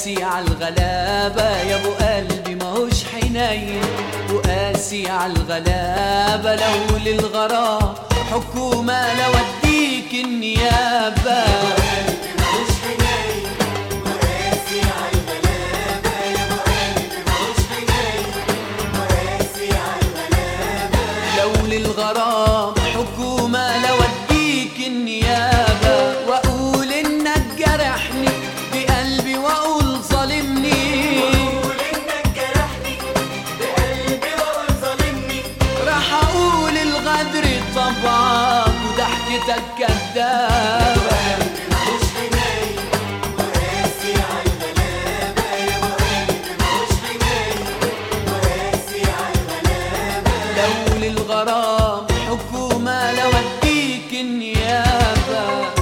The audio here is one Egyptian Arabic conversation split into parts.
وقاسي على الغلابة يا ابو قلبي ماهوش حنين وقاسي على الغلابة لو للغرام حكومة لو اديك النيابة مش حنين وقاسي على الغلابة يا ابو قلبي مش حنين وقاسي على الغلابة لو للغرام حكومة لو اديك النيابة واقول انك جرحني بقلبي واقول ظالمني قول انك جرحني بقلبي واقول ظالمني راح اقول الغدر طبعك وضحكتك كدابة مش حنين وقاسي على الغلابة يا ابو قلبي مش حنين وقاسي على الغلابة لو للغرام حكومة لو اديك النيابة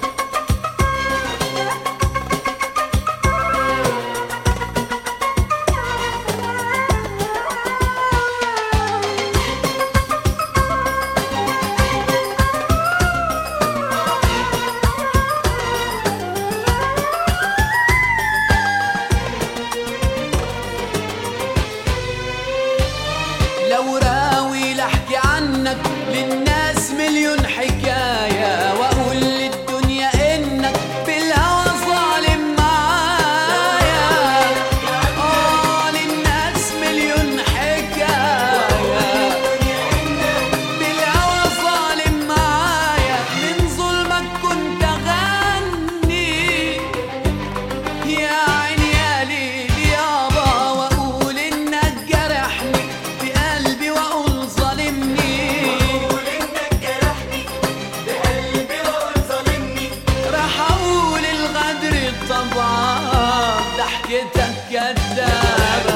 لو راوي لحكي عنك للناس مليون حكاية وأقول للدنيا إنك بالهوى ظالم معايا آه للناس مليون حكاية بالهوى ظالم معايا من ظلمك كنت أغني يا عيني يا ليل يابا واقول انك جرحني بقلبي واقول ظالمني قول انك جرحني بقلبي واقول ظالمني راح اقول الغدر طبعا ضحكتك كدابة